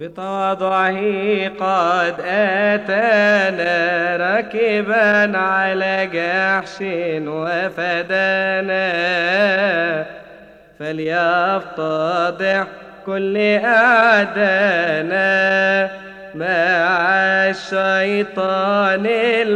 بتواضعه قد أتانا راكبا على جحش وفدانا فليفتضح كل أعدانا مع الشيطان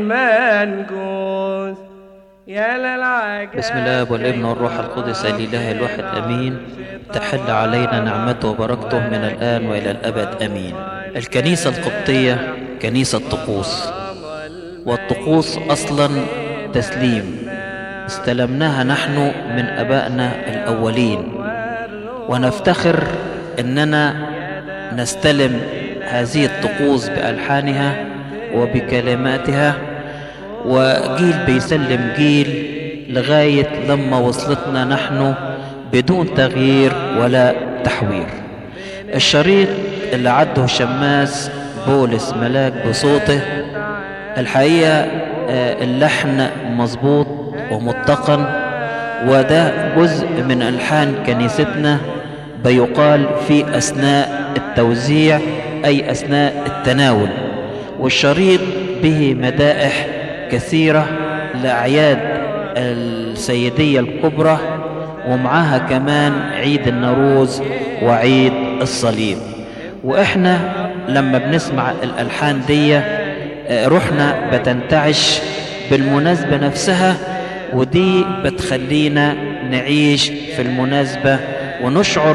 المنجوس يا للعجب بسم الله والابن والروح القدس الإله الواحد أمين تحل علينا نعمته وبركته من الآن وإلى الأبد أمين الكنيسة القبطية كنيسة طقوس والطقوس أصلا تسليم استلمناها نحن من أبائنا الأولين ونفتخر أننا نستلم هذه الطقوس بألحانها وبكلماتها وجيل بيسلم جيل لغاية لما وصلتنا نحن بدون تغيير ولا تحوير الشريط اللي عده شماس بولس ملاك بصوته الحقيقة اللحن مظبوط ومتقن وده جزء من ألحان كنيستنا بيقال في أثناء التوزيع أي أثناء التناول والشريط به مدائح كثيرة لأعياد السيدية الكبرى ومعها كمان عيد النوروز وعيد الصليب وإحنا لما بنسمع الألحان دي روحنا بتنتعش بالمناسبة نفسها ودي بتخلينا نعيش في المناسبة ونشعر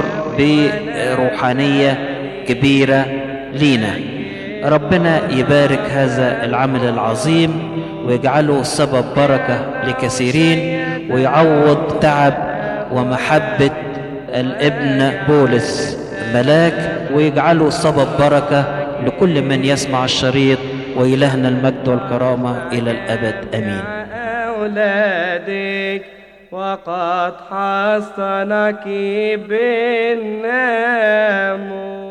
بروحانية كبيرة لينا ربنا يبارك هذا العمل العظيم ويجعله سبب بركة لكثيرين ويعوض تعب ومحبة الابن بولس ملاك ويجعله سبب بركة لكل من يسمع الشريط وإلهنا المجد والكرامة إلى الأبد أمين أولادك وقد حصنك بالناموس